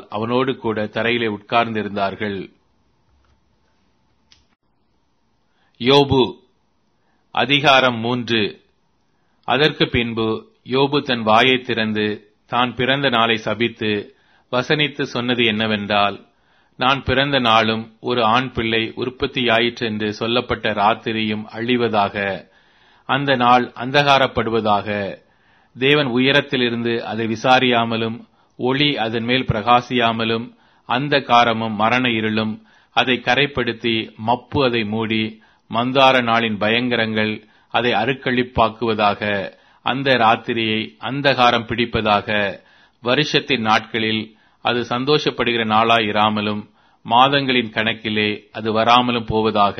அவனோடு கூட தரையிலே உட்கார்ந்திருந்தார்கள் யோபு அதிகாரம் மூன்று அதற்கு பின்பு யோபு தன் வாயைத் திறந்து தான் பிறந்த நாளை சபித்து வசனித்து சொன்னது என்னவென்றால் நான் பிறந்த நாளும் ஒரு ஆண் பிள்ளை உற்பத்தியாயிற்று என்று சொல்லப்பட்ட ராத்திரியும் அழிவதாக அந்த நாள் அந்தகாரப்படுவதாக தேவன் உயரத்திலிருந்து அதை விசாரியாமலும் ஒளி அதன் மேல் பிரகாசியாமலும் அந்த காரமும் மரண இருளும் அதை கரைப்படுத்தி மப்பு அதை மூடி மந்தார நாளின் பயங்கரங்கள் அதை அருக்களிப்பாக்குவதாக அந்த ராத்திரியை அந்தகாரம் பிடிப்பதாக வருஷத்தின் நாட்களில் அது சந்தோஷப்படுகிற நாளாய் இராமலும் மாதங்களின் கணக்கிலே அது வராமலும் போவதாக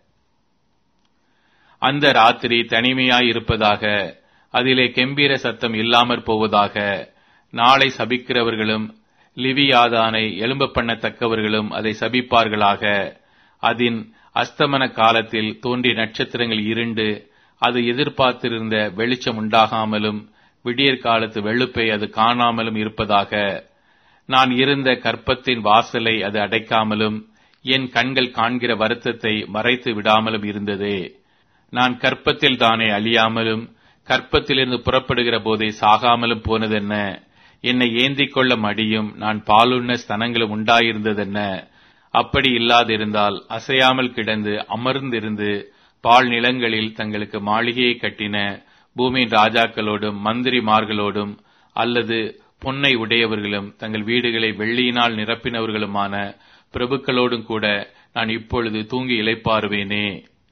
அந்த ராத்திரி தனிமையாய் இருப்பதாக அதிலே கெம்பீர சத்தம் இல்லாமற் போவதாக நாளை சபிக்கிறவர்களும் லிவியாதானை எழும்ப பண்ணத்தக்கவர்களும் அதை சபிப்பார்களாக அதன் அஸ்தமன காலத்தில் தோன்றிய நட்சத்திரங்கள் இருண்டு அது எதிர்பார்த்திருந்த வெளிச்சம் உண்டாகாமலும் விடியற் காலத்து வெளுப்பை அது காணாமலும் இருப்பதாக நான் இருந்த கற்பத்தின் வாசலை அது அடைக்காமலும் என் கண்கள் காண்கிற வருத்தத்தை மறைத்து விடாமலும் இருந்ததே நான் கற்பத்தில் தானே அழியாமலும் கற்பத்திலிருந்து புறப்படுகிற போதே சாகாமலும் போனதென்ன என்னை ஏந்திக் கொள்ள மடியும் நான் பாலுண்ண ஸ்தனங்களும் உண்டாயிருந்ததென்ன அப்படி இல்லாதிருந்தால் அசையாமல் கிடந்து அமர்ந்திருந்து பால் நிலங்களில் தங்களுக்கு மாளிகையை கட்டின பூமியின் ராஜாக்களோடும் மந்திரிமார்களோடும் அல்லது பொன்னை உடையவர்களும் தங்கள் வீடுகளை வெள்ளியினால் நிரப்பினவர்களுமான பிரபுக்களோடும் கூட நான் இப்பொழுது தூங்கி இளைப்பாறுவேனே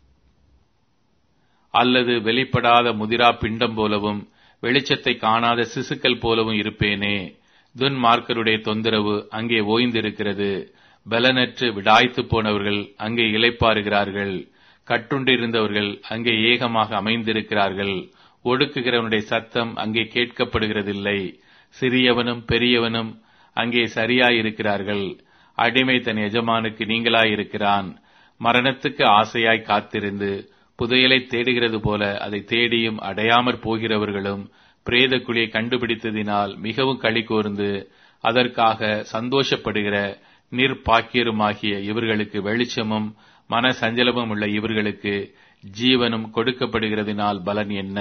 அல்லது வெளிப்படாத முதிரா பிண்டம் போலவும் வெளிச்சத்தை காணாத சிசுக்கள் போலவும் இருப்பேனே துன்மார்க்கருடைய தொந்தரவு அங்கே ஓய்ந்திருக்கிறது பலனற்று விடாய்த்து போனவர்கள் அங்கே இளைப்பாறுகிறார்கள் கட்டுண்டிருந்தவர்கள் அங்கே ஏகமாக அமைந்திருக்கிறார்கள் ஒடுக்குகிறவனுடைய சத்தம் அங்கே கேட்கப்படுகிறதில்லை சிறியவனும் பெரியவனும் அங்கே சரியாயிருக்கிறார்கள் அடிமை தன் எஜமானுக்கு நீங்களாயிருக்கிறான் மரணத்துக்கு ஆசையாய் காத்திருந்து புதையலை தேடுகிறது போல அதை தேடியும் அடையாமற் போகிறவர்களும் பிரேத குழியை கண்டுபிடித்ததினால் மிகவும் களி கூர்ந்து அதற்காக சந்தோஷப்படுகிற நிர்பாக்கியருமாகிய இவர்களுக்கு வெளிச்சமும் மன சஞ்சலமும் உள்ள இவர்களுக்கு ஜீவனும் கொடுக்கப்படுகிறதினால் பலன் என்ன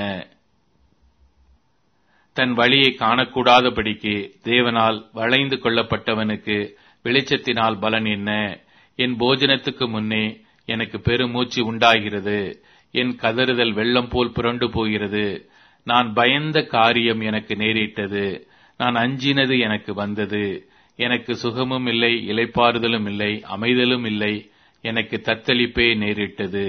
தன் வழியை காணக்கூடாதபடிக்கு தேவனால் வளைந்து கொள்ளப்பட்டவனுக்கு வெளிச்சத்தினால் பலன் என்ன என் போஜனத்துக்கு முன்னே எனக்கு பெருமூச்சு உண்டாகிறது என் கதறுதல் வெள்ளம் போல் புரண்டு போகிறது நான் பயந்த காரியம் எனக்கு நேரிட்டது நான் அஞ்சினது எனக்கு வந்தது எனக்கு சுகமும் இல்லை இலைப்பாறுதலும் இல்லை அமைதலும் இல்லை எனக்கு தத்தளிப்பே நேரிட்டது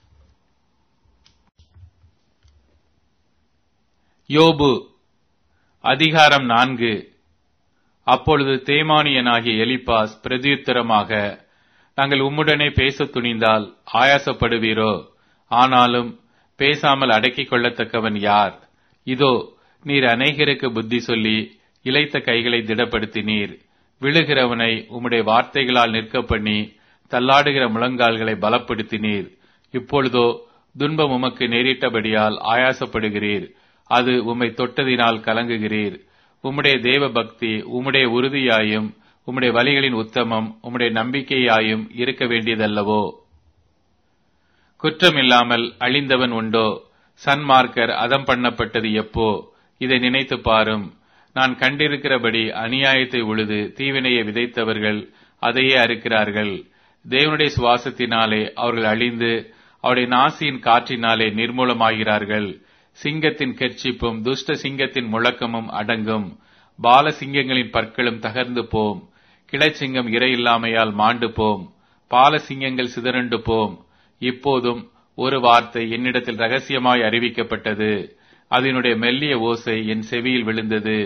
யோபு அதிகாரம் நான்கு அப்பொழுது தேமானியனாகிய எலிப்பாஸ் பிரதியுத்தரமாக நாங்கள் உம்முடனே பேசத் துணிந்தால் ஆயாசப்படுவீரோ ஆனாலும் பேசாமல் அடக்கிக் கொள்ளத்தக்கவன் யார் இதோ நீர் அநேகருக்கு புத்தி சொல்லி இளைத்த கைகளை திடப்படுத்தினீர் விழுகிறவனை உம்முடைய வார்த்தைகளால் நிற்க பண்ணி தள்ளாடுகிற முழங்கால்களை பலப்படுத்தினீர் இப்பொழுதோ துன்பம் உமக்கு நேரிட்டபடியால் ஆயாசப்படுகிறீர் அது உம்மை தொட்டதினால் கலங்குகிறீர் உம்முடைய தேவ பக்தி உம்முடைய உறுதியாயும் உம்முடைய வழிகளின் உத்தமம் உம்முடைய நம்பிக்கையாயும் இருக்க வேண்டியதல்லவோ குற்றமில்லாமல் அழிந்தவன் உண்டோ சன்மார்க்கர் அதம் பண்ணப்பட்டது எப்போ இதை நினைத்து பாரும் நான் கண்டிருக்கிறபடி அநியாயத்தை உழுது தீவினையை விதைத்தவர்கள் அதையே அறுக்கிறார்கள் தேவனுடைய சுவாசத்தினாலே அவர்கள் அழிந்து அவருடைய நாசியின் காற்றினாலே நிர்மூலமாகிறார்கள் சிங்கத்தின் கெர்ச்சிப்பும் துஷ்ட சிங்கத்தின் முழக்கமும் அடங்கும் பால சிங்கங்களின் பற்களும் தகர்ந்து போம் கிளைச்சிங்கம் இறையில்லாமையால் மாண்டு போம் பால சிங்கங்கள் சிதறண்டு போம் இப்போதும் ஒரு வார்த்தை என்னிடத்தில் ரகசியமாய் அறிவிக்கப்பட்டது அதனுடைய மெல்லிய ஓசை என் செவியில் விழுந்தது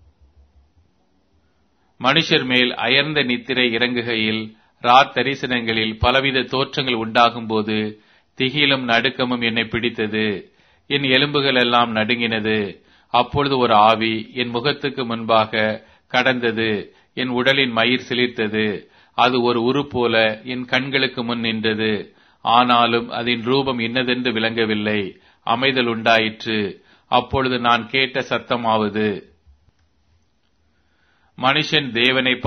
மனுஷர் மேல் அயர்ந்த நித்திரை இறங்குகையில் ராத் தரிசனங்களில் பலவித தோற்றங்கள் உண்டாகும் போது திகிலும் நடுக்கமும் என்னை பிடித்தது என் எலும்புகள் எல்லாம் நடுங்கினது அப்பொழுது ஒரு ஆவி என் முகத்துக்கு முன்பாக கடந்தது என் உடலின் மயிர் சிலிர்த்தது அது ஒரு உரு போல என் கண்களுக்கு முன் நின்றது ஆனாலும் அதன் ரூபம் இன்னதென்று விளங்கவில்லை அமைதல் உண்டாயிற்று அப்பொழுது நான் கேட்ட சத்தமாவது மனுஷன் தேவனை